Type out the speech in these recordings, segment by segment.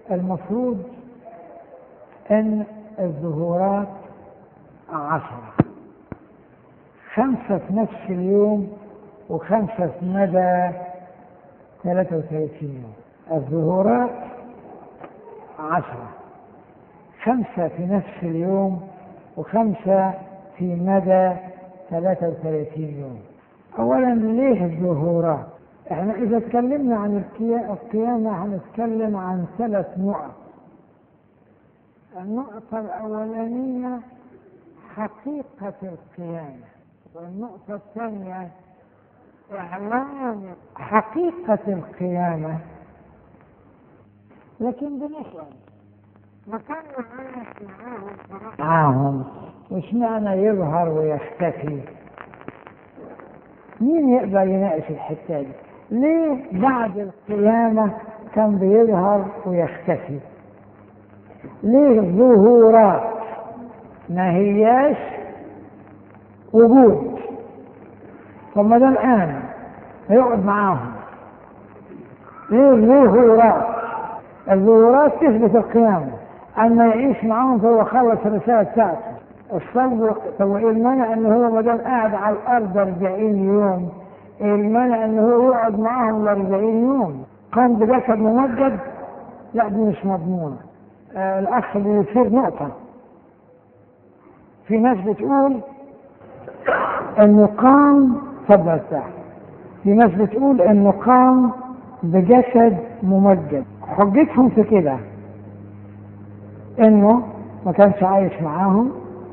المفروض ان الظهورات عشرة خمسة في نفس اليوم وخمسة في مدى 33 يوم الظهورات عشرة خمسة في نفس اليوم وخمسة في مدى 33 يوم أولا ليه الظهورات؟ احنا إذا تكلمنا عن القيامة هنتكلم عن ثلاث نقط النقطة الأولانية حقيقة القيامة والنقطة الثانية إعلان حقيقة القيامة لكن بنسأل مكان معاهم وش معنى يظهر ويختفي مين يقدر يناقش الحتة دي ليه بعد القيامة كان بيظهر ويختفي ليه ظهورات ما هياش وجود طب ما ده الآن هيقعد معاهم ليه الظهورات الظهورات تثبت القيامة أما يعيش معاهم فهو خلص الرسالة بتاعته الصبر طب ايه المانع ان هو ما دام قاعد على الارض 40 يوم ايه المانع ان هو يقعد معاهم ال 40 يوم قام بجسد ممجد لا دي مش مضمونه آه الاخ بيصير نقطه في ناس بتقول انه قام تفضل تحت في ناس بتقول انه قام بجسد ممجد حجتهم في كده انه ما كانش عايش معاهم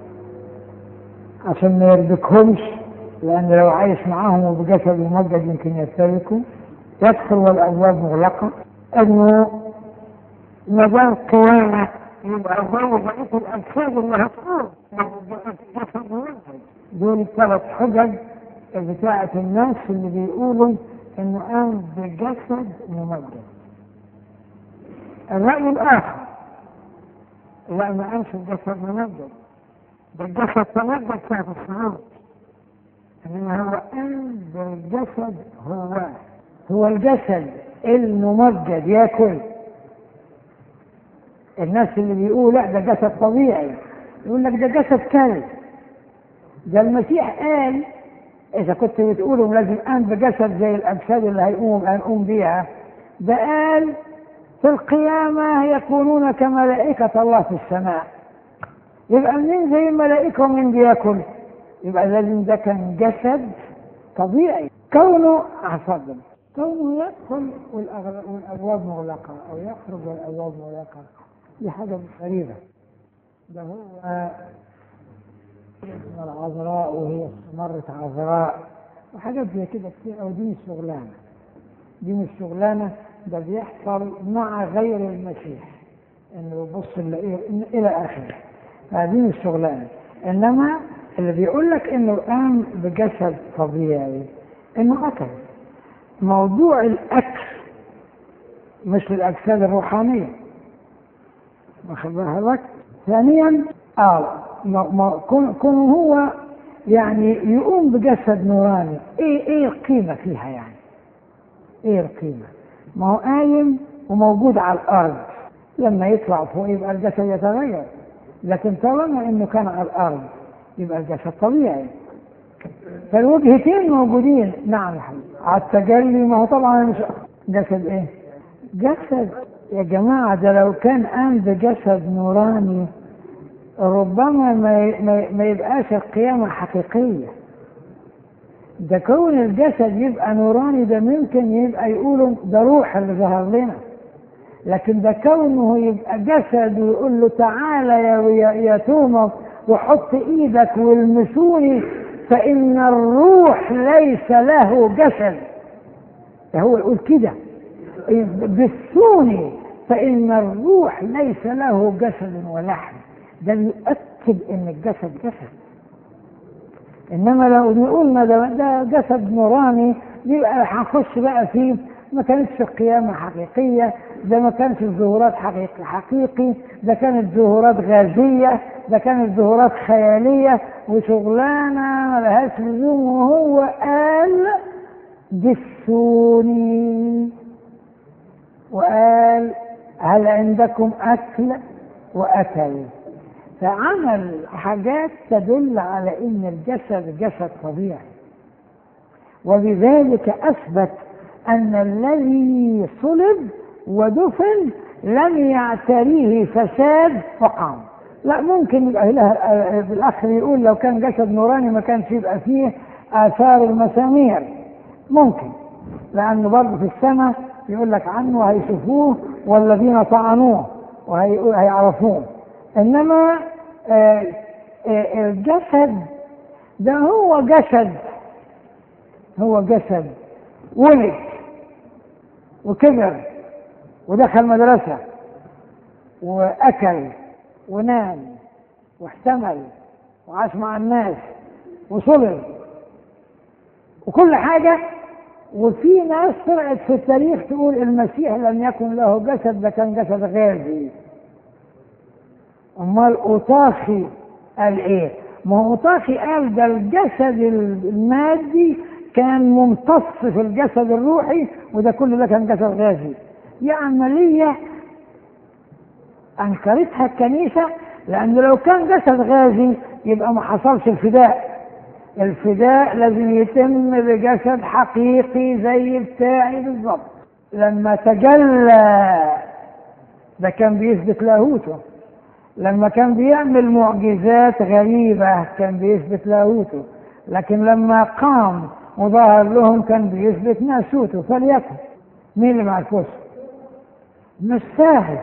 عشان ما يربكهمش لان لو عايش معاهم وبجسد ممجد يمكن يفتركوا يدخل والابواب مغلقه انه ما دام قيامه يبقى زي بقيه الاجساد اللي هتقوم جسد ممجد دول الثلاث حجج بتاعة الناس اللي بيقولوا انه قام بجسد ممجد الرأي الآخر لا ما قامش بجسد ممجد ده الجسد تمجد ساعة الصعود انما هو قام بالجسد هو هو الجسد الممجد ياكل الناس اللي بيقولوا لا ده جسد طبيعي يقول لك ده جسد كلب ده المسيح قال إذا كنت بتقولوا لازم قام بجسد زي الأجساد اللي هيقوم هنقوم بيها ده قال في القيامة يكونون كملائكة الله في السماء يبقى منين زي الملائكة ومين بياكل يبقى لازم ده كان جسد طبيعي كونه أحفظهم كونه يدخل والأبواب مغلقة أو يخرج والأبواب مغلقة دي حاجة غريبة ده هو العذراء وهي مرت عذراء وحاجات زي كده كتير أو دي مش شغلانة دي مش شغلانة ده بيحصل مع غير المسيح انه يبص الى اخره فدي مش شغلانة انما اللي بيقول لك انه قام بجسد طبيعي انه اكل موضوع الاكل مش للاجساد الروحانيه واخد بالك ثانيا اه ما ما كون كون هو يعني يقوم بجسد نوراني ايه ايه القيمه فيها يعني ايه القيمه ما هو قايم وموجود على الارض لما يطلع فوق يبقى الجسد يتغير لكن طالما انه كان على الارض يبقى الجسد طبيعي فالوجهتين موجودين نعم يا حبيبي على التجلي ما هو طبعا مش جسد ايه جسد يا جماعة ده لو كان قام بجسد نوراني ربما ما, ما, ما يبقاش القيامة حقيقية ده كون الجسد يبقى نوراني ده ممكن يبقى يقولوا ده روح اللي ظهر لنا لكن ده كونه يبقى جسد ويقول له تعالى يا, يا توما وحط ايدك والمسوني فان الروح ليس له جسد هو يقول كده بسوني فان الروح ليس له جسد ولحم ده بيؤكد ان الجسد جسد انما لو قلنا ده, ده جسد نوراني يبقى هنخش بقى فيه ما كانتش القيامة حقيقية ده ما كانش الظهورات حقيقي حقيقي ده كانت ظهورات غازية ده كانت ظهورات خيالية وشغلانة ما لهاش لزوم وهو قال دسوني وقال هل عندكم أكل وأكل فعمل حاجات تدل على ان الجسد جسد طبيعي وبذلك اثبت ان الذي صلب ودفن لم يعتريه فساد فقام لا ممكن يبقى لها في الاخر يقول لو كان جسد نوراني ما كانش يبقى فيه اثار المسامير ممكن لانه برضه في السماء يقول لك عنه هيشوفوه والذين طعنوه وهيعرفوه انما آه آه الجسد ده هو جسد هو جسد ولد وكبر ودخل مدرسة وأكل ونام واحتمل وعاش مع الناس وصلب وكل حاجة وفي ناس طلعت في التاريخ تقول المسيح لم يكن له جسد ده كان جسد غازي امال اوطاخي قال ايه ما هو اوطاخي قال ده الجسد المادي كان ممتص في الجسد الروحي وده كل ده كان جسد غازي دي عملية أنكرتها الكنيسة لأن لو كان جسد غازي يبقى ما حصلش الفداء الفداء لازم يتم بجسد حقيقي زي بتاعي بالظبط لما تجلى ده كان بيثبت لاهوته لما كان بيعمل معجزات غريبة كان بيثبت لاهوته لكن لما قام وظهر لهم كان بيثبت ناسوته فليكن مين اللي مع الفوس مش سهل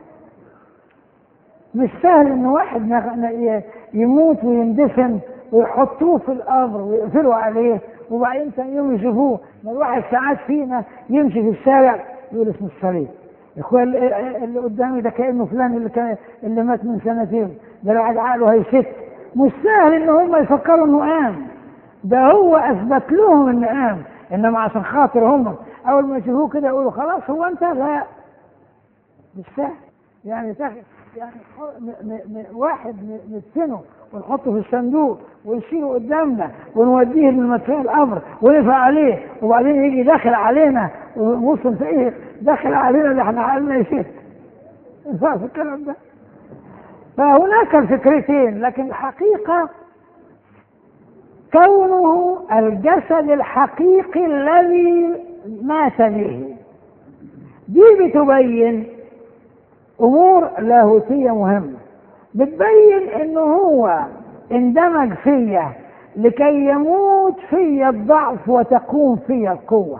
مش سهل ان واحد يموت ويندفن ويحطوه في القبر ويقفلوا عليه وبعدين ثاني يوم يشوفوه ما الواحد ساعات فينا يمشي في الشارع يقول اسم الصليب يا اخويا اللي قدامي ده كانه فلان اللي كان اللي مات من سنتين ده الواحد عقله هيشت مش سهل ان هم يفكروا انه قام ده هو اثبت لهم انه قام انما عشان خاطر هم اول ما يشوفوه كده يقولوا خلاص هو انت لا مش سهل يعني تاخد يعني م م م واحد ندفنه ونحطه في الصندوق ونشيله قدامنا ونوديه للمدفع الامر ونفع عليه وبعدين يجي داخل علينا ونبص في ايه داخل علينا اللي احنا عقلنا يشيل ينفع في الكلام ده فهناك الفكرتين لكن الحقيقة كونه الجسد الحقيقي الذي مات به دي بتبين امور لاهوتيه مهمه بتبين انه هو اندمج فيا لكي يموت في الضعف وتقوم في القوه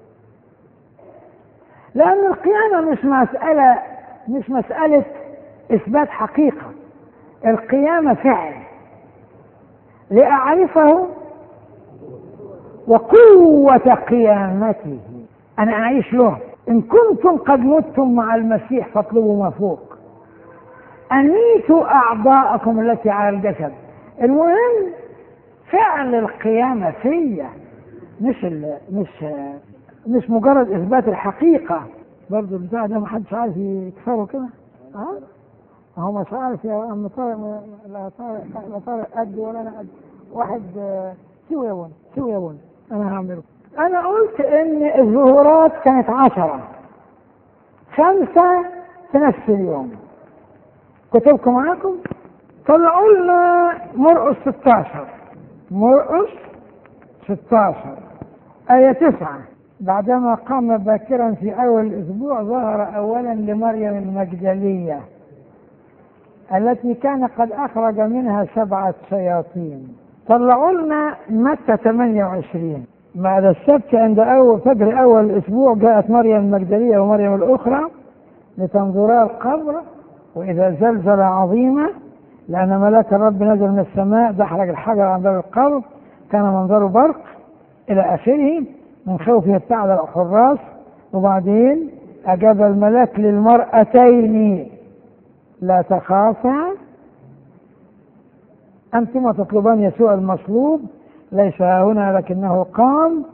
لان القيامه مش مساله مش مساله اثبات حقيقه القيامه فعل لاعرفه وقوه قيامته انا اعيش له إن كنتم قد متم مع المسيح فاطلبوا ما فوق أميتوا أعضاءكم التي على الجسد المهم فعل القيامة فيا مش ال مش مش مجرد إثبات الحقيقة برضه البتاع ده ما حدش عارف يكسره كده ها؟ هو مش عارف يا عم طارق لا طارق لا طارق قد ولا أنا قد واحد سوي يا بون سوي يا بون أنا هعمله أنا قلت إن الظهورات كانت عشرة خمسة في نفس اليوم كتبكم معاكم طلعوا لنا مرقس 16 مرقس 16 آية 9 بعدما قام باكرا في أول الأسبوع ظهر أولا لمريم المجدلية التي كان قد أخرج منها سبعة شياطين طلعوا لنا متى 28 بعد السبت عند أول فجر أول الأسبوع جاءت مريم المجدلية ومريم الأخرى لتنظرا القبر وإذا زلزلة عظيمة لأن ملاك الرب نزل من السماء دحرج الحجر عن باب القبر كان منظره برق إلى آخره من خوفه ابتعد الحراس وبعدين أجاب الملاك للمرأتين لا تخافا أنتما تطلبان يسوع المصلوب ليس هنا لكنه قام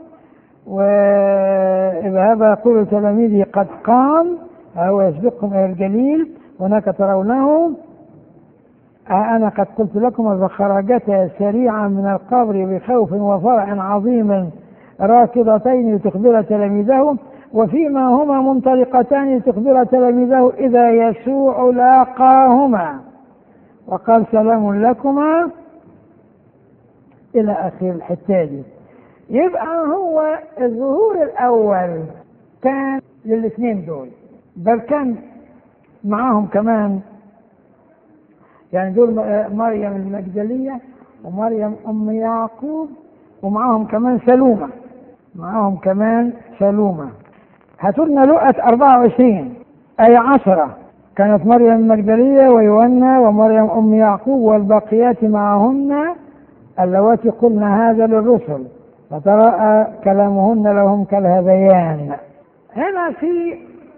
واذهبا قولوا تلاميذه قد قام هو يسبقكم الى الجليل هناك ترونه أنا قد قلت لكم فخرجتا سريعا من القبر بخوف وفرح عظيم راكضتين لتخبر تلاميذهم وفيما هما منطلقتان تخبر تلاميذه إذا يسوع لاقاهما وقال سلام لكما إلى آخر الحتة دي يبقى هو الظهور الأول كان للاثنين دول بل كان معاهم كمان يعني دول مريم المجدلية ومريم أم يعقوب ومعاهم كمان سلومة معاهم كمان سلومة هاتوا لنا لقة 24 أي عشرة كانت مريم المجدلية ويونا ومريم أم يعقوب والباقيات معهن اللواتي قلنا هذا للرسل فتراءى كلامهن لهم كالهذيان هنا في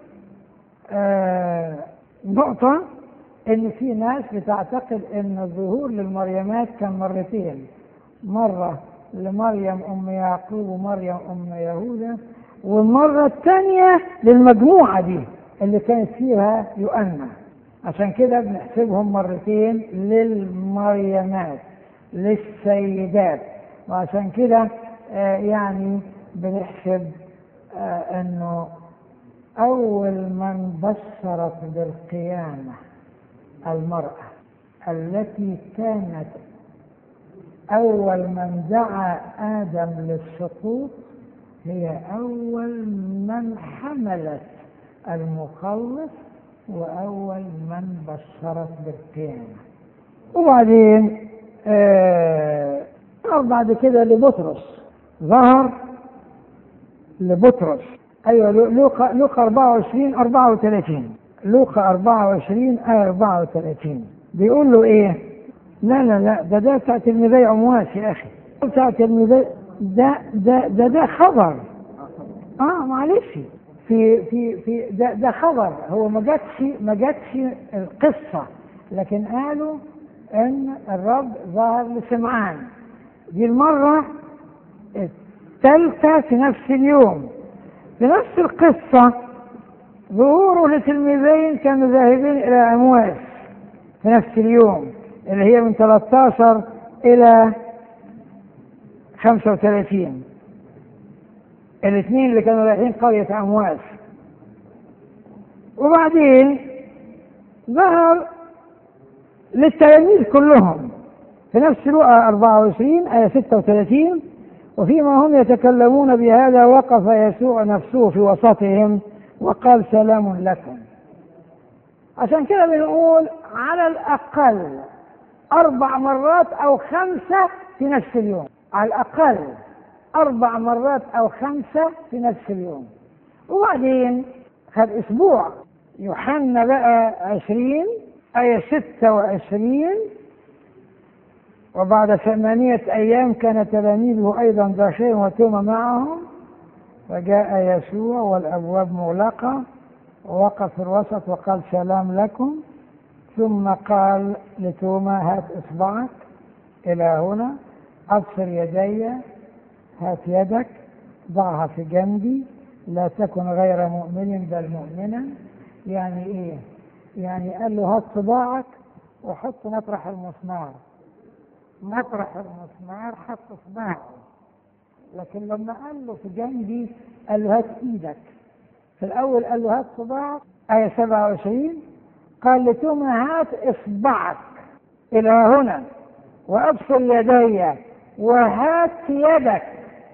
آه نقطة إن في ناس بتعتقد إن الظهور للمريمات كان مرتين مرة لمريم أم يعقوب ومريم أم يهوذا والمرة الثانية للمجموعة دي اللي كانت فيها يؤنى عشان كده بنحسبهم مرتين للمريمات للسيدات وعشان كده آه يعني بنحسب آه انه اول من بشرت بالقيامه المراه التي كانت اول من دعا ادم للسقوط هي اول من حملت المخلص واول من بشرت بالقيامه وبعدين آه بعد كده لبطرس ظهر لبطرس ايوه لوقا لوقا 24 34 لوقا 24 آية 34 بيقول له ايه؟ لا لا لا ده ده بتاع تلميذي عمواس يا اخي بتاع تلميذي ده ده ده ده خبر اه معلش في في في ده ده خبر هو ما جاتش ما جاتش القصه لكن قالوا ان الرب ظهر لسمعان دي المره الثالثه في نفس اليوم في نفس القصه ظهوره لتلميذين كانوا ذاهبين الى امواس في نفس اليوم اللي هي من 13 الى 35 الاثنين اللي كانوا رايحين قرية أمواس وبعدين ظهر للتلاميذ كلهم في نفس لقا 24 آية 36 وفيما هم يتكلمون بهذا وقف يسوع نفسه في وسطهم وقال سلام لكم عشان كده بنقول على الأقل أربع مرات أو خمسة في نفس اليوم على الأقل أربع مرات أو خمسة في نفس اليوم وبعدين خد أسبوع يوحنا بقى عشرين آية ستة وعشرين وبعد ثمانية أيام كان تلاميذه أيضا داشين وتوما معهم فجاء يسوع والأبواب مغلقة ووقف في الوسط وقال سلام لكم ثم قال لتوما هات إصبعك إلى هنا أبصر يدي هات يدك ضعها في جنبي لا تكن غير مؤمن بل مؤمنا يعني ايه يعني قال له هات صباعك وحط مطرح المسمار مطرح المسمار حط صباعه لكن لما قال له في جنبي قال له هات ايدك في الاول قال له هات صباعك آية 27 قال لتوما هات اصبعك الى هنا وابصر يدي وهات يدك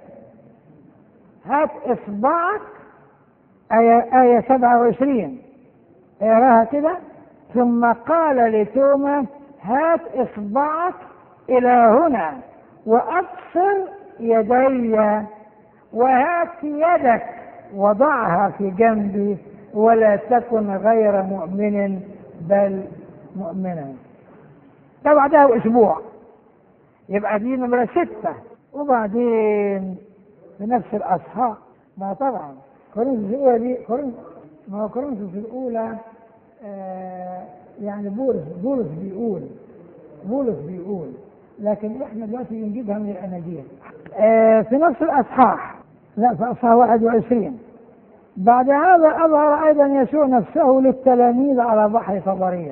هات اصبعك آية, آية 27 اقراها كده ثم قال لتوما هات اصبعك الى هنا وابصر يدي وهات يدك وضعها في جنبي ولا تكن غير مؤمن بل مؤمنا ده بعدها اسبوع يبقى دي نمرة ستة وبعدين في نفس الأصحاء ما طبعا كورنثوس الأولى دي كورنثوس ما هو كورنثوس الأولى آه يعني بولس بولس بيقول بولس بيقول لكن احنا دلوقتي بنجيبها من الأناجيل آه في نفس الأصحاح لا في أصحاح 21 بعد هذا أظهر أيضا يسوع نفسه للتلاميذ على بحر طبرية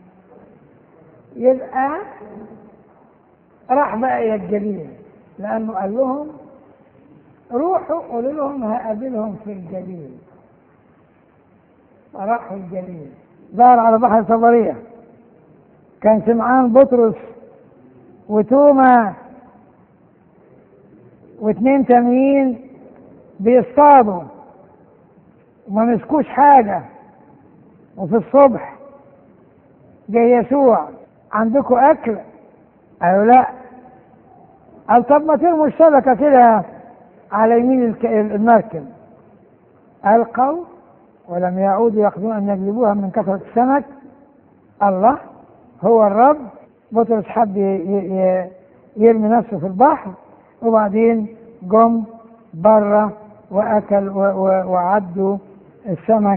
يبقى راح بقى إلى الجليل لأنه قال لهم روحوا قولوا لهم هقابلهم في الجليل فراحوا الجليل ظهر على بحر صبرية كان سمعان بطرس وتوما واثنين تانيين بيصطادوا وما مسكوش حاجة وفي الصبح جاي يسوع عندكم أكل؟ قالوا لا قال طب ما ترموا الشبكة كده على يمين الك- المركب ألقوا ولم يعودوا يأخذون أن يجلبوها من كثرة السمك الله هو الرب بطرس حب ي- ي- يرمي نفسه في البحر وبعدين جم بره وأكل و- و- وعدوا السمك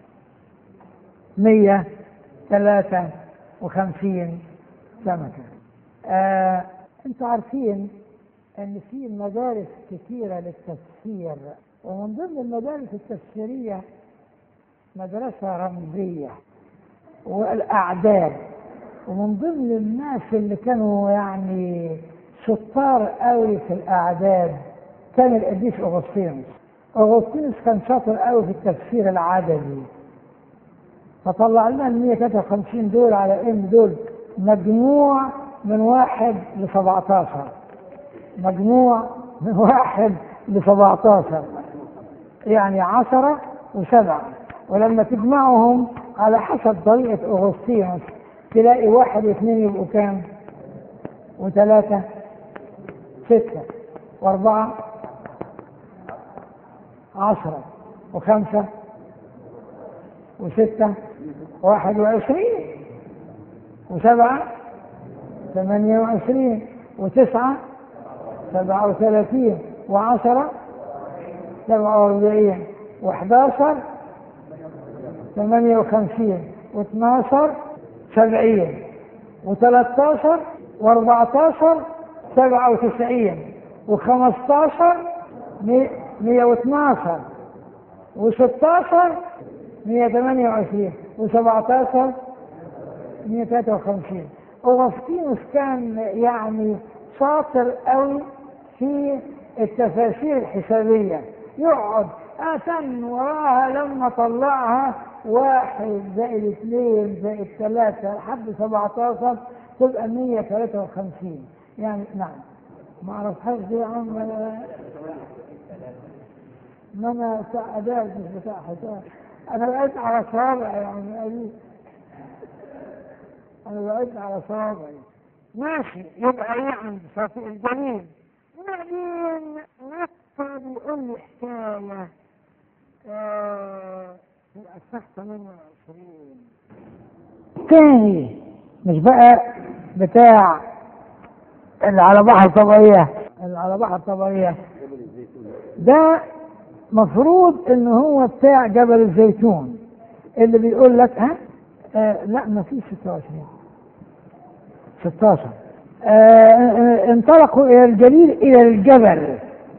مية ثلاثة وخمسين سمكة آه، انتوا عارفين ان في مدارس كثيرة للتفسير ومن ضمن المدارس التفسيرية مدرسة رمزية والأعداد ومن ضمن الناس اللي كانوا يعني شطار قوي في الأعداد كان القديس أغسطينوس أغسطينوس كان شاطر قوي في التفسير العددي فطلع لنا ال 153 دول على ان دول مجموع من واحد ل 17 مجموع من واحد ل 17 يعني عشرة وسبعة ولما تجمعهم على حسب طريقة أغسطينوس تلاقي واحد واثنين يبقوا كام؟ وثلاثة ستة وأربعة عشرة وخمسة وستة واحد وعشرين وسبعة ثمانية وعشرين وتسعة سبعة وثلاثين وعشرة سبعة وأربعين وحداشر ثمانية وخمسين واثناشر سبعين وثلاثاشر واربعتاشر سبعة وتسعين وخمستاشر مي- مية واثناشر وستاشر 128 و17 153 أوغسطينوس كان يعني شاطر قوي في التفاسير الحسابية يقعد أتم وراها لما طلعها واحد زائد اثنين زائد ثلاثة لحد 17 تبقى 153 يعني نعم ما اعرفهاش دي يا عم ما انا بتاع اداء مش بتاع حساب انا بقيت على صابعي يا عم قريب انا بقيت على صابعي ماشي يبقى ايه عند صافي الجميل وبعدين نفسه بيقول لي حكايه آه، في الأصح 28 تاني مش بقى بتاع اللي على بحر طبيعية اللي على بحر طبيعية ده مفروض ان هو بتاع جبل الزيتون اللي بيقول لك ها آه لا ما فيش 26 16 آه آه، انطلقوا الى الجليل الى الجبل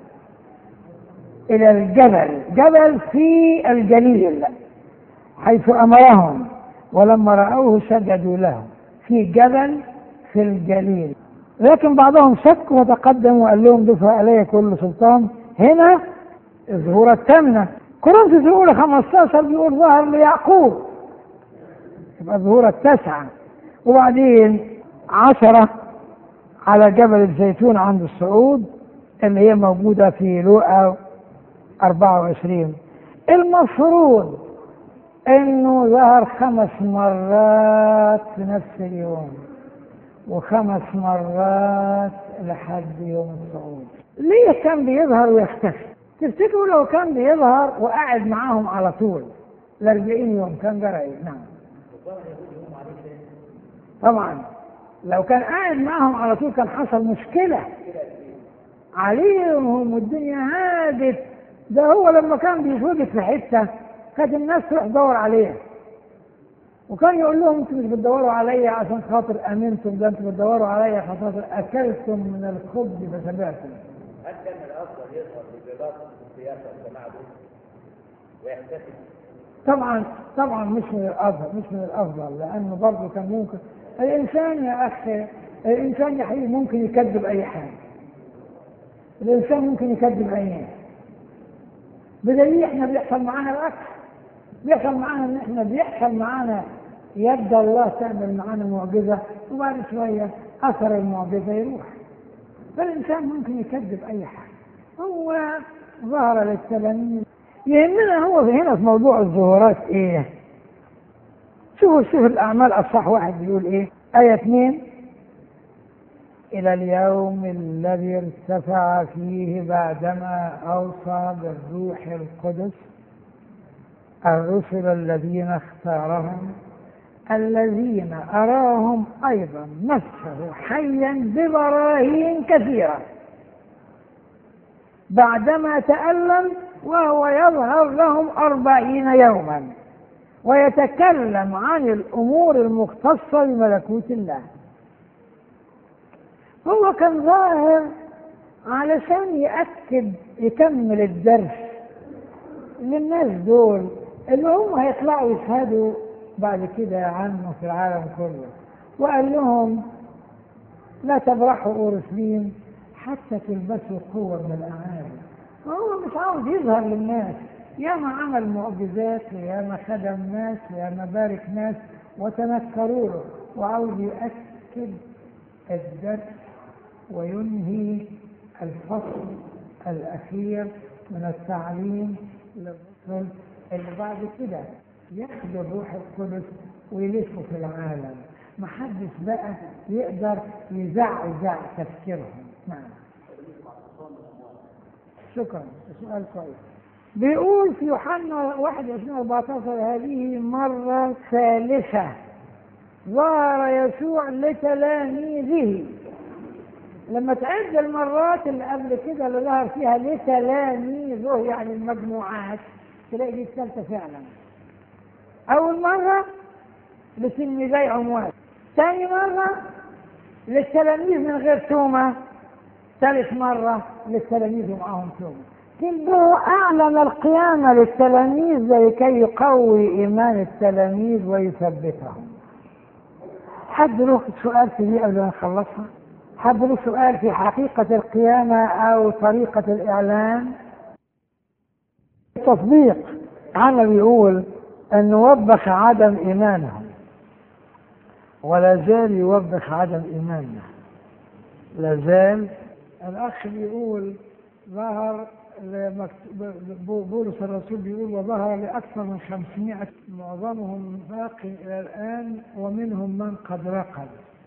الى الجبل جبل في الجليل حيث امرهم ولما راوه سجدوا له في جبل في الجليل لكن بعضهم شك وتقدم وقال لهم دفع علي كل سلطان هنا الظهور الثامنة كورنثوس الأولى 15 بيقول ظهر ليعقوب يبقى الظهور التاسعة وبعدين عشرة على جبل الزيتون عند الصعود اللي هي موجودة في لوقا 24 المفروض انه ظهر خمس مرات في نفس اليوم وخمس مرات لحد يوم الصعود ليه كان بيظهر ويختفي تفتكروا لو كان بيظهر وقاعد معاهم على طول ال 40 يوم كان جرى ايه؟ نعم طبعا لو كان قاعد معاهم على طول كان حصل مشكله عليهم والدنيا هادت ده هو لما كان بيتوجد في حته كانت الناس تروح تدور عليه وكان يقول لهم انتوا مش بتدوروا عليا عشان خاطر امنتم ده انتوا بتدوروا عليا عشان خاطر اكلتم من الخبز فشبعتم هل كان الافضل يظهر ببلاطه السياسه والجماعه دول ويحتفل طبعا طبعا مش من الافضل مش من الافضل لانه برضه كان ممكن الانسان يا اخي الانسان يا حبيبي ممكن يكذب اي حاجه الانسان ممكن يكذب عينيه بدليل احنا بيحصل معانا العكس بيحصل معانا ان احنا بيحصل معانا يد الله تعمل معانا معجزة وبعد شوية أثر المعجزة يروح فالإنسان ممكن يكذب أي حاجة هو ظهر للتلاميذ يهمنا هو في هنا في موضوع الظهورات إيه شوفوا شوف الأعمال أصح واحد بيقول إيه آية اثنين إلى اليوم الذي ارتفع فيه بعدما أوصى بالروح القدس الرسل الذين اختارهم الذين أراهم أيضا نفسه حيا ببراهين كثيرة بعدما تألم وهو يظهر لهم أربعين يوما ويتكلم عن الأمور المختصة بملكوت الله هو كان ظاهر علشان يأكد يكمل الدرس للناس دول اللي هم هيطلعوا يشهدوا بعد كده عنه في العالم كله وقال لهم لا تبرحوا اورشليم حتى تلبسوا قوة من الأعالي هو مش عاوز يظهر للناس ياما عمل معجزات وياما خدم ناس وياما بارك ناس وتنكروا له وعاوز يؤكد الدرس وينهي الفصل الأخير من التعليم للرسل اللي بعد كده ياخدوا الروح القدس ويلفوا في العالم محدش بقى يقدر يزعزع تفكيرهم نعم شكرا سؤال كويس بيقول في يوحنا 21 14 هذه مرة ثالثة ظهر يسوع لتلاميذه لما تعد المرات اللي قبل كده اللي ظهر فيها لتلاميذه يعني المجموعات تلاقي دي الثالثة فعلا أول مرة لتلميذي عموان ثاني مرة للتلاميذ من غير تومة ثالث مرة للتلاميذ ومعهم تومة كله أعلن القيامة للتلاميذ لكي يقوي إيمان التلاميذ ويثبتهم حد له سؤال في دي قبل ما نخلصها؟ حد له سؤال في حقيقة القيامة أو طريقة الإعلان؟ التطبيق عنا بيقول أن نوبخ عدم إيمانهم ولا زال يوبخ عدم إيماننا لا زال الأخ بيقول ظهر بولس الرسول بيقول وظهر لأكثر من خمسمائة معظمهم باق إلى الآن ومنهم من قد رقد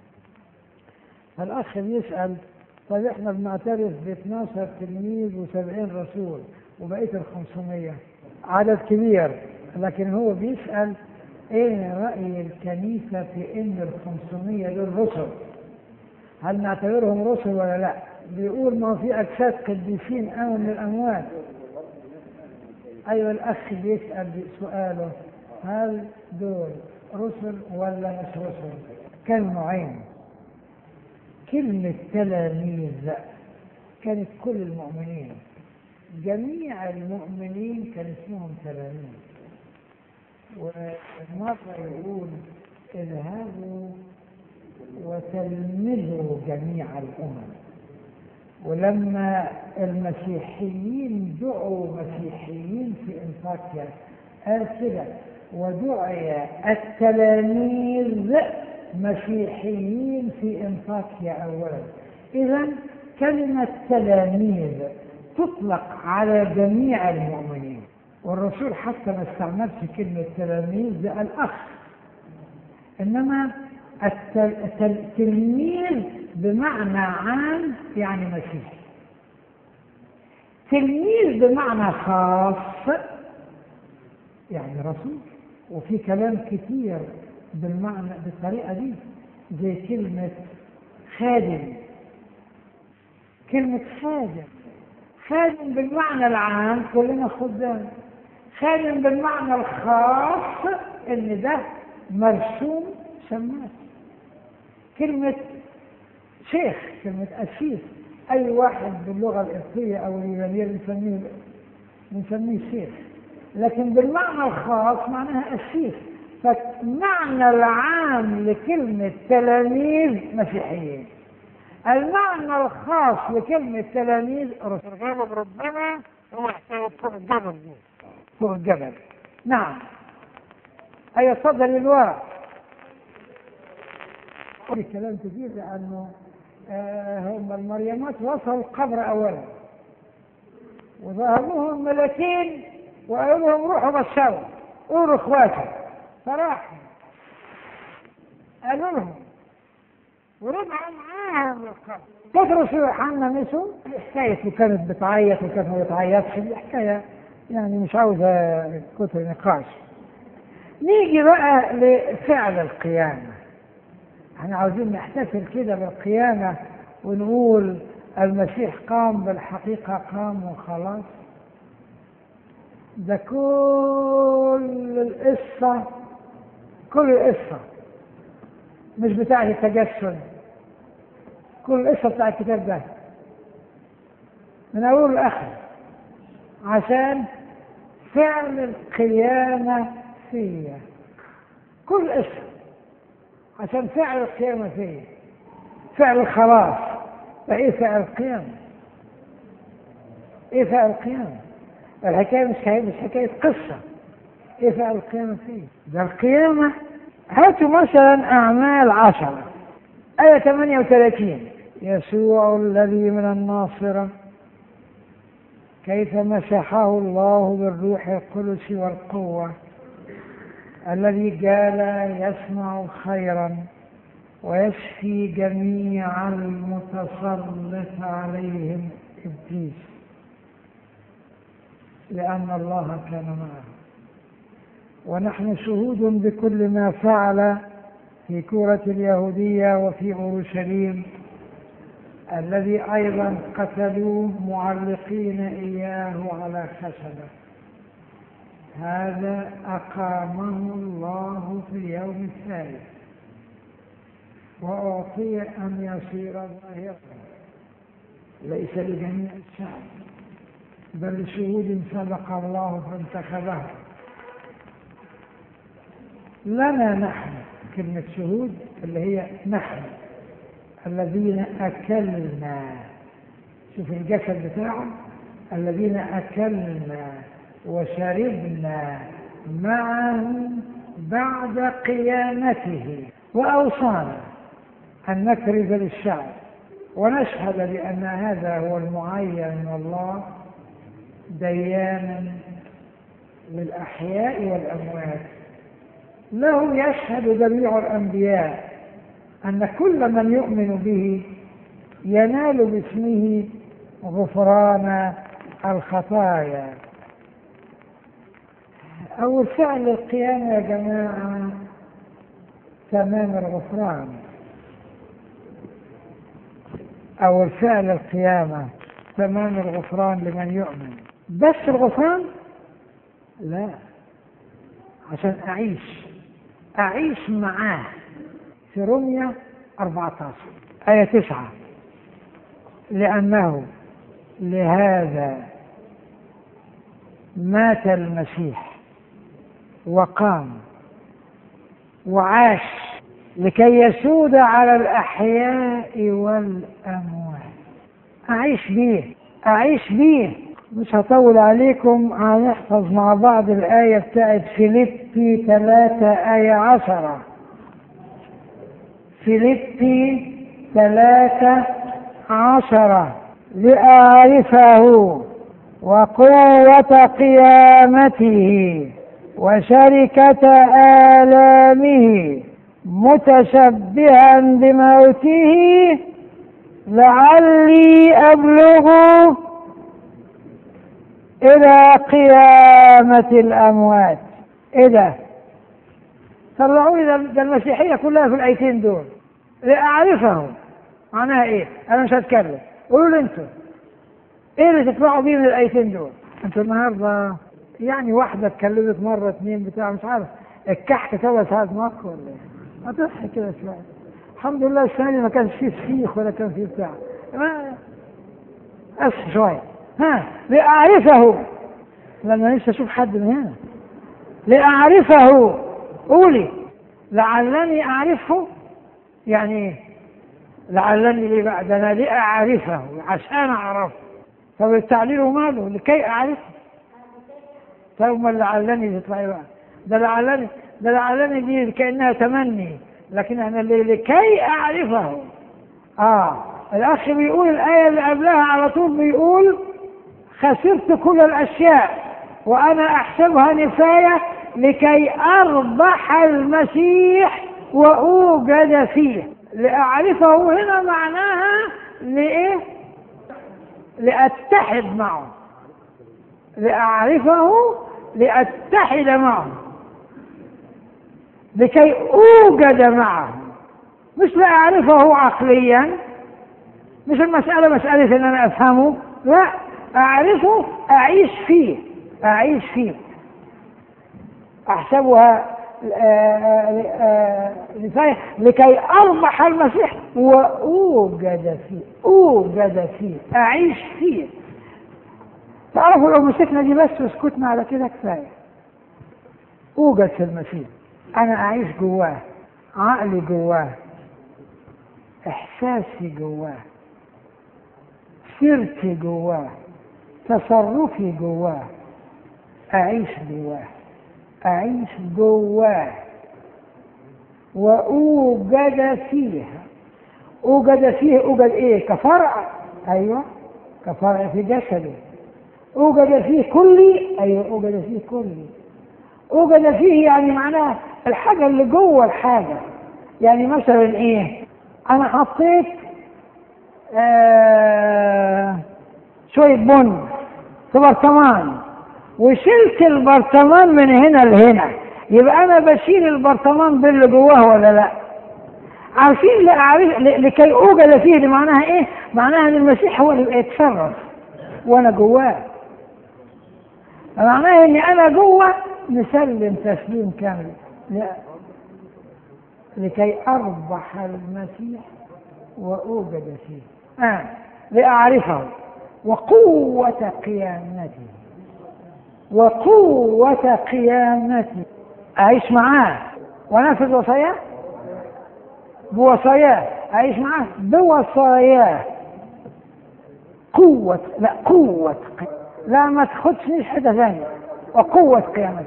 فالأخ بيسأل طيب احنا بنعترف ب 12 تلميذ و70 رسول وبقية ال 500 عدد كبير لكن هو بيسأل ايه رأي الكنيسة في ان ال 500 دول رسل هل نعتبرهم رسل ولا لا بيقول ما في اجساد قديسين قاموا من الاموات ايوه الاخ بيسأل سؤاله هل دول رسل ولا مش رسل كانوا نوعين كلمة تلاميذ كانت كل المؤمنين جميع المؤمنين كان اسمهم تلاميذ ومرة يقول اذهبوا وتلمذوا جميع الأمم ولما المسيحيين دعوا مسيحيين في انطاكيا قال كده ودعي التلاميذ مسيحيين في انطاكيا اولا اذا كلمه تلاميذ تطلق على جميع المؤمنين والرسول حتى ما استعملش كلمة تلاميذ ده الأخ إنما التلميذ بمعنى عام يعني مسيحي تلميذ بمعنى خاص يعني رسول وفي كلام كتير بالمعنى بالطريقة دي زي كلمة خادم كلمة خادم خادم بالمعنى العام كلنا خدام خادم بالمعنى الخاص ان ده مرسوم شماس كلمة شيخ كلمة أسيس أي واحد باللغة القبطية أو اليونانية بنسميه بنسميه شيخ لكن بالمعنى الخاص معناها أسيس فالمعنى العام لكلمة تلاميذ مسيحيين المعنى الخاص لكلمة تلاميذ رسول ربنا هو حكاية فوق الجبل دي فوق الجبل نعم أيوة اتفضل للورا في كلام كثير لأنه آه هم المريمات وصلوا القبر أولا وظهر لهم ملكين وقالوا لهم روحوا بشروا قولوا اخواتي فراحوا قالوا لهم ورجعوا معاهم للقبر بطرس ويوحنا مسوا حكاية كانت بتعيط وكانت ما بتعيطش دي حكاية يعني مش عاوزة كتر نقاش نيجي بقى لفعل القيامة احنا عاوزين نحتفل كده بالقيامة ونقول المسيح قام بالحقيقة قام وخلاص ده كل القصة كل القصة مش بتاعة التجسد كل القصة بتاع الكتاب ده من أول لآخر عشان فعل القيامة فيا كل قصة عشان فعل القيامة فيا فعل الخلاص فإيه فعل القيامة؟ إيه فعل القيامة؟ الحكاية مش مش حكاية قصة إيه فعل القيامة فيه؟ ده القيامة هاتوا مثلا أعمال عشرة آية 38 يسوع الذي من الناصرة كيف مسحه الله بالروح القدس والقوة الذي قال يسمع خيرا ويشفي جميع المتسلط عليهم ابليس لان الله كان معه ونحن شهود بكل ما فعل في كورة اليهودية وفي أورشليم الذي أيضا قتلوه معلقين إياه على خشبة هذا أقامه الله في اليوم الثالث وأعطي أن يصير ظاهرا ليس لجميع الشعب بل لشهود سبق الله فانتخبه لنا نحن كلمة شهود اللي هي نحن الذين أكلنا شوف الجسد بتاعه الذين أكلنا وشربنا معه بعد قيامته وأوصانا أن نكرز للشعب ونشهد بأن هذا هو المعين من الله ديانا للأحياء والأموات له يشهد جميع الأنبياء أن كل من يؤمن به ينال باسمه غفران الخطايا أول فعل القيامة يا جماعة تمام الغفران أول فعل القيامة تمام الغفران لمن يؤمن بس الغفران لا عشان أعيش أعيش معاه في رمية 14 آية 9 لأنه لهذا مات المسيح وقام وعاش لكي يسود على الأحياء والأموات أعيش بيه أعيش بيه مش هطول عليكم هنحفظ مع بعض الآية بتاعت فيليبي ثلاثة آية عشرة فيليبي ثلاثة عشرة لأعرفه وقوة قيامته وشركة آلامه متشبها بموته لعلي أبلغ إلى قيامة الأموات إيه ده؟ طلعوا لي ده المسيحية كلها في الآيتين دول لأعرفه معناها إيه؟ أنا مش هتكلم قولوا لي أنتوا إيه اللي تطلعوا بيه من الآيتين دول؟ أنتوا النهارده يعني واحدة اتكلمت مرة اتنين بتاع مش عارف الكحك كده ساعة مخ ولا ايه؟ ما تصحي كده شوية الحمد لله السنة دي ما كانش فيه سيخ ولا كان فيه بتاع ما اصحي شوية ها لأعرفه لما نفسي أشوف حد من هنا لأعرفه قولي لعلني أعرفه يعني ايه؟ لعلني ليه بقى ده أنا لأعرفه عشان أعرفه طب التعليل ماله لكي أعرفه طب ما لعلني تطلعي بقى ده لعلني ده لعلني دي كأنها تمني لكن أنا اللي لكي أعرفه آه الأخ بيقول الآية اللي قبلها على طول بيقول خسرت كل الأشياء وأنا أحسبها نفاية لكي أربح المسيح وأوجد فيه لأعرفه هنا معناها لإيه؟ لأتحد معه لأعرفه لأتحد معه لكي أوجد معه مش لأعرفه عقليا مش المسألة مسألة إن أنا أفهمه لا أعرفه أعيش فيه أعيش فيه أحسبها لكي, لكي أربح المسيح وأوجد فيه أوجد فيه أعيش فيه تعرفوا لو مسكنا دي بس وسكتنا على كده كفاية أوجد في المسيح أنا أعيش جواه عقلي جواه إحساسي جواه سيرتي جواه تصرفي جواه أعيش جواه أعيش جواه وأوجد فيه أوجد فيه أوجد إيه كفرع أيوة كفرع في جسده أوجد فيه كلي أيوة أوجد فيه كلي أوجد فيه يعني معناها الحاجة اللي جوه الحاجة يعني مثلا إيه أنا حطيت آه شوية بن في برطمان وشلت البرطمان من هنا لهنا يبقى انا بشيل البرطمان باللي جواه ولا لا عارفين لأعرف لكي اوجد فيه دي معناها ايه معناها ان المسيح هو اللي يتصرف وانا جواه معناها اني انا جوه نسلم تسليم كامل لا لكي اربح المسيح واوجد فيه آه. لأعرفه وقوة قيامته وقوة قيامته أعيش معاه ونفذ وصاياه بوصاياه أعيش معاه بوصاياه قوة لا قوة لا ما تاخدش حتة ثانية وقوة قيامته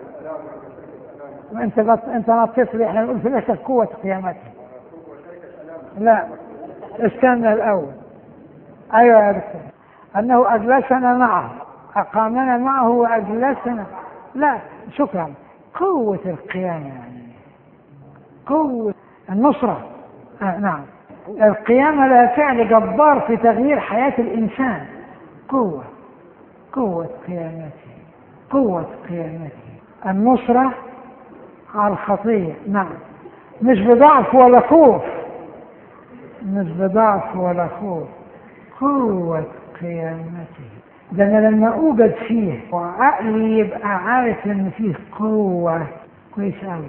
انت بط... انت نطيت لي احنا نقول في نفسك قوة قيامته لا استنى الاول ايوه يا دكتور انه اجلسنا معه أقامنا معه وأجلسنا لا شكرا قوة القيامة يعني قوة النصرة آه نعم القيامة لها فعل جبار في تغيير حياة الإنسان قوة قوة قيامته قوة قيامته النصرة على الخطية نعم مش بضعف ولا خوف مش بضعف ولا خوف قوة قيامته ده انا لما اوجد فيه وعقلي يبقى عارف ان فيه قوة كويس قوي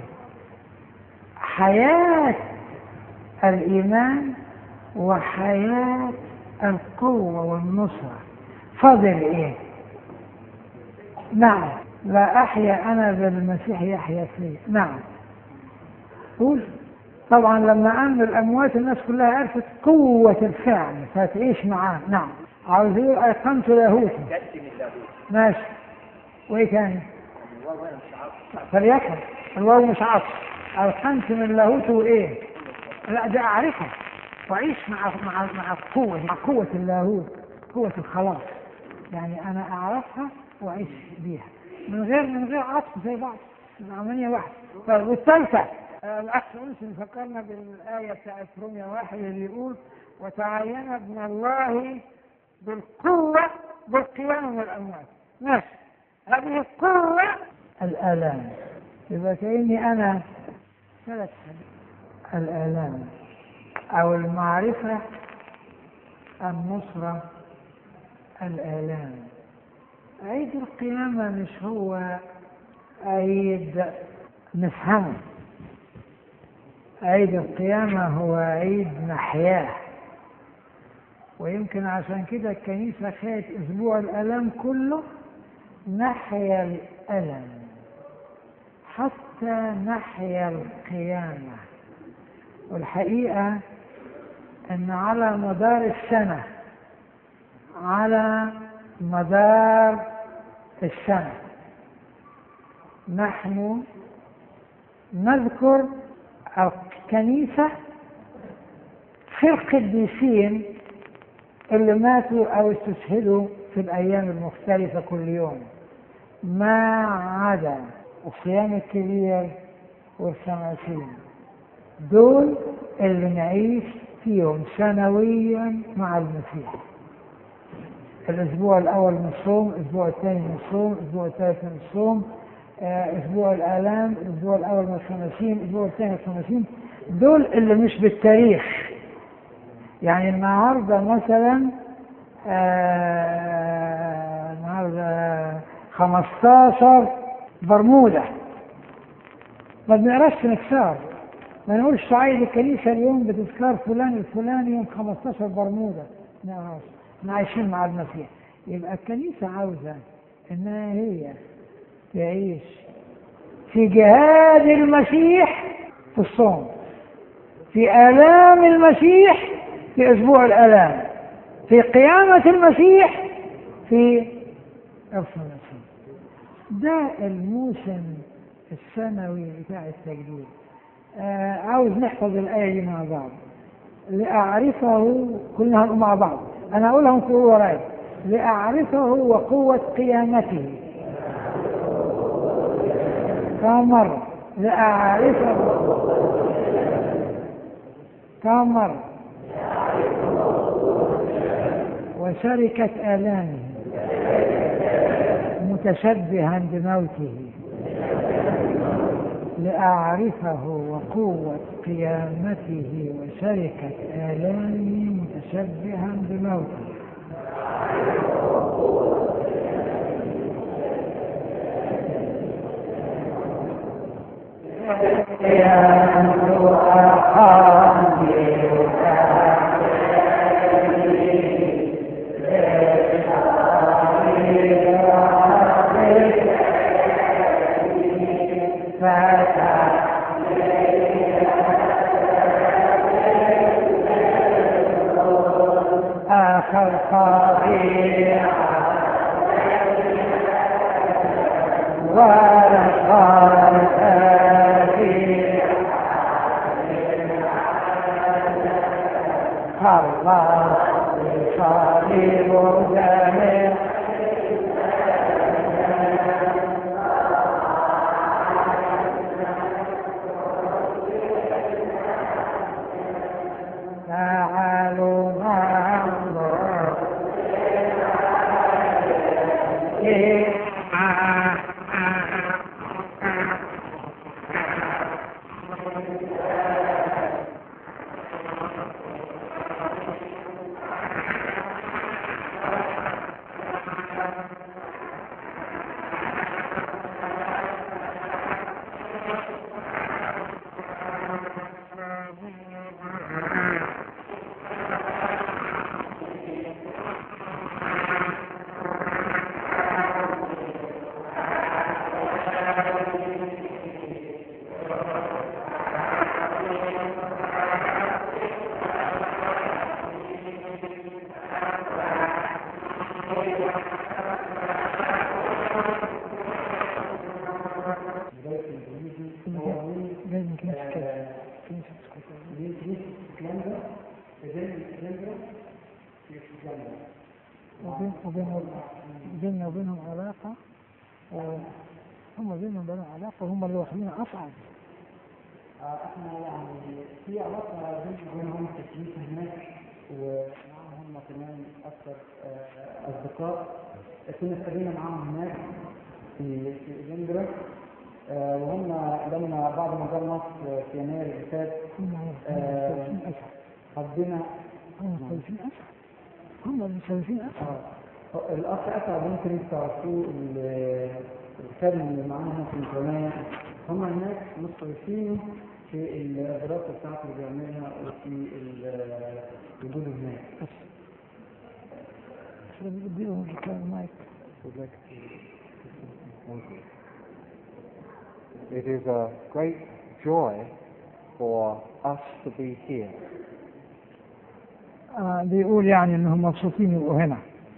حياة الإيمان وحياة القوة والنصرة فاضل إيه؟ نعم لا أحيا أنا بالمسيح يحيا فيه نعم قول طبعا لما أمن الأموات الناس كلها عرفت قوة الفعل فتعيش معاه نعم عاوز يقول أيقنت لاهوتي جد من لاهوت ماشي وإيه تاني؟ الواو هنا مش عارف فليكن الواو مش عطف أيقنت من لاهوته إيه؟ لا ده أعرفه وأعيش مع مع مع القوة مع قوة اللاهوت قوة الخلاص يعني أنا أعرفها وأعيش بيها من غير من غير عطف زي بعض العملية واحدة طيب والثالثة آه، الأخ أنس فكرنا بالآية بتاعت روميا واحد اللي يقول وتعين ابن الله بالقوة بالقيام من الأموات ماشي هذه القوة الآلام يبقى كأني أنا ثلاث حاجات الآلام أو المعرفة النصرة الآلام عيد القيامة مش هو عيد نفهمه عيد القيامة هو عيد نحياه ويمكن عشان كده الكنيسة خدت أسبوع الألم كله نحيا الألم حتى نحيا القيامة والحقيقة أن على مدار السنة على مدار السنة نحن نذكر الكنيسة في القديسين اللي ماتوا أو استشهدوا في الأيام المختلفة كل يوم ما عدا الصيام الكبير والخمسين دول اللي نعيش فيهم سنويا مع المسيح الأسبوع الأول من الصوم الأسبوع الثاني من الصوم الأسبوع الثالث من الصوم آه، أسبوع الآلام الأسبوع الأول من الخمسين الأسبوع الثاني من الخمسين دول اللي مش بالتاريخ يعني النهاردة مثلا آه، النهاردة 15 برمودا ما بنقراش في نكسار ما نقولش صعيد الكنيسة اليوم بتذكار فلان الفلاني يوم 15 برمودا ما نقراش احنا عايشين مع المسيح يبقى الكنيسة عاوزة انها هي تعيش في جهاد المسيح في الصوم في آلام المسيح في أسبوع الآلام في قيامة المسيح في عرس المسيح ده الموسم السنوي بتاع التجديد آه عاوز نحفظ الآية دي مع بعض لأعرفه كلنا هنقول مع بعض أنا أقولها وأنتوا تقولوا ورايا لأعرفه وقوة قيامته كم مرة لأعرفه كم مرة وشركة آلامه متشبها بموته لأعرفه وقوة قيامته وشركة آلامه متشبها بموته آخر قضية ولقد آتي الله صليب جميع تعالوا ننظر لازم كنيسة كده كنيسة وبين وبين بيننا وبينهم علاقة و- هم بينهم وبينهم علاقة وهم اللي واخدين أصعب احنا يعني في علاقه بيننا وبينهم في الكنيسه هناك ومعاهم هم كمان اكثر آه، اصدقاء كنا اتقابلنا معاهم هناك في في ادنبرا آه، وهم لما بعد ما جاء مصر في يناير اللي فات هم آه. المسلسين أسعد حبينا هم المسلسين أسعد هم المسلسين أسعد آه، الاخ اسعد ممكن انتوا تعرفوه ال- الخادم اللي معانا هنا في الجمعيه هم هناك مصرفين في الدراسه بتاعته اللي بيعملها وفي ال- وجوده هناك بس بس بديهم الكلام المايك It is a great joy for us to be here. آه بيقول يعني انهم مبسوطين يبقوا هنا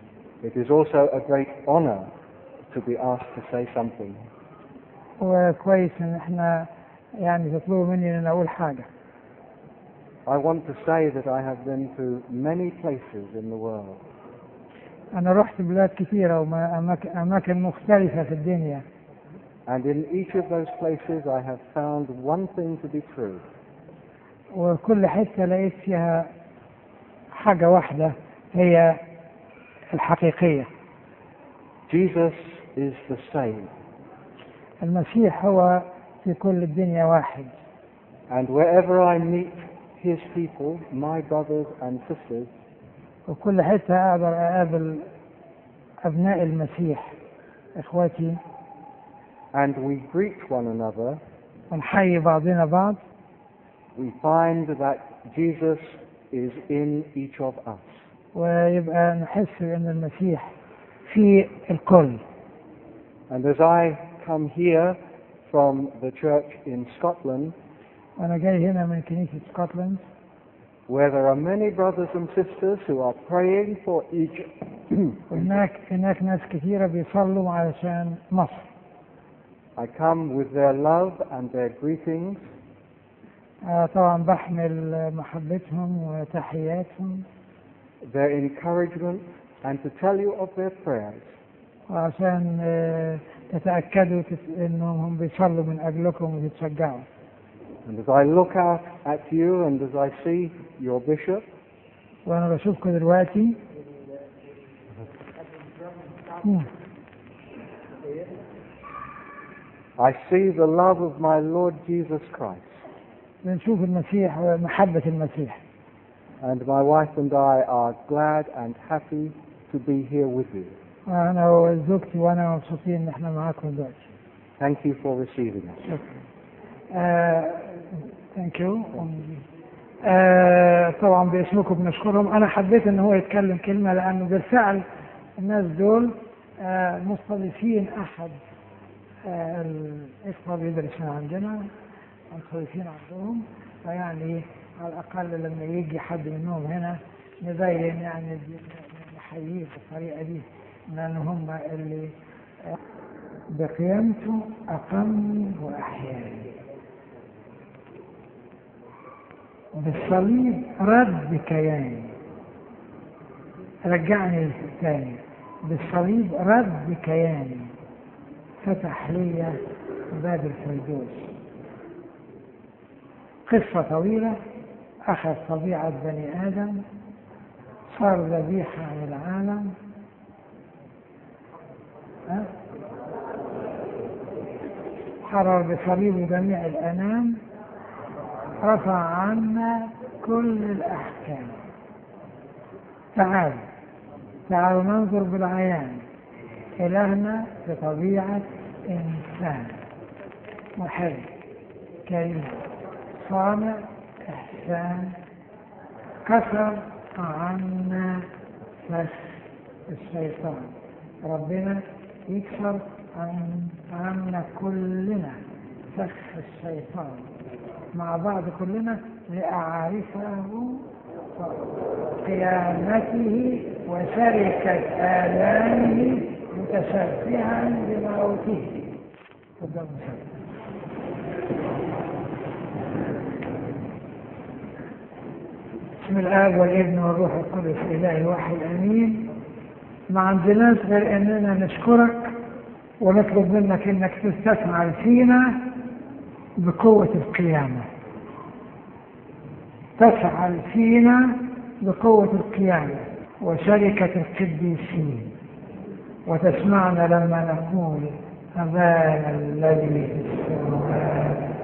It is also a great honor to be asked to say something. وكويس ان احنا يعني تطلبوا مني ان اقول حاجه I want to say that I have been to many places in the world, انا رحت بلاد كثيره واماكن اماكن مختلفه في الدنيا and in each of those places I have found one thing to be true. وكل حته لقيت فيها حاجه واحده هي الحقيقيه Jesus is the same, المسيح هو في كل الدنيا واحد and wherever I meet his people, my brothers and sisters, وكل حته اقدر اقابل ابناء المسيح اخواتي and we greet one another, ونحيي بعضنا بعض we find that Jesus is in each of us. ويبقى نحس ان المسيح في الكل And as I come here from the church in Scotland, وانا جاي هنا من كنيسه سكوتلاند where there are many brothers and sisters who are praying for Egypt, وهناك هناك ناس كثيره بيصلوا علشان مصر I come with their love and their greetings, آه، طبعا بحمل محبتهم وتحياتهم their encouragement, and to tell you of their prayers. وعشان آه، تتاكدوا تت- انهم هم بيصلوا من اجلكم وتتشجعوا And as I look out at you and as I see your bishop, وانا بشوفكم دلوقتي مم. I see the love of my Lord Jesus Christ. بنشوف المسيح ومحبه المسيح And my wife and I are glad and happy to be here with you. انا وزوجتي وانا مبسوطين ان احنا معاكم دلوقتي Thank you for receiving us. ثانك يو طبعا باسمكم بنشكرهم انا حبيت ان هو يتكلم كلمه لانه بالفعل الناس دول آه، مستضيفين احد آه، الاخوه بيدرسوا عندنا مستضيفين عندهم فيعني على الاقل لما يجي حد منهم هنا نبين يعني نحييه بالطريقه دي لان هم اللي آه، بقيامته اقام واحياني بالصليب رد كياني رجعني تاني بالصليب رد كياني فتح لي باب الفردوس قصة طويلة أخذ طبيعة بني آدم صار ذبيحة عن العالم ها؟ حرر بصليبه جميع الأنام رفع عنا كل الأحكام تعالوا تعالوا ننظر بالعيان إلهنا بطبيعة إنسان محب كريم صانع إحسان كسر عنا فس الشيطان ربنا يكسر عن عنا كلنا فخ الشيطان مع بعض كلنا لأعرفه قيامته وشركة آلامه متشبعا بموته تفضل مساء. بسم الآب والابن والروح القدس إله الواحد أمين ما عندناش غير إننا نشكرك ونطلب منك إنك تستثمر فينا بقوة القيامة تفعل فينا بقوة القيامة وشركة القديسين وتسمعنا لما نقول أبانا الذي في السماوات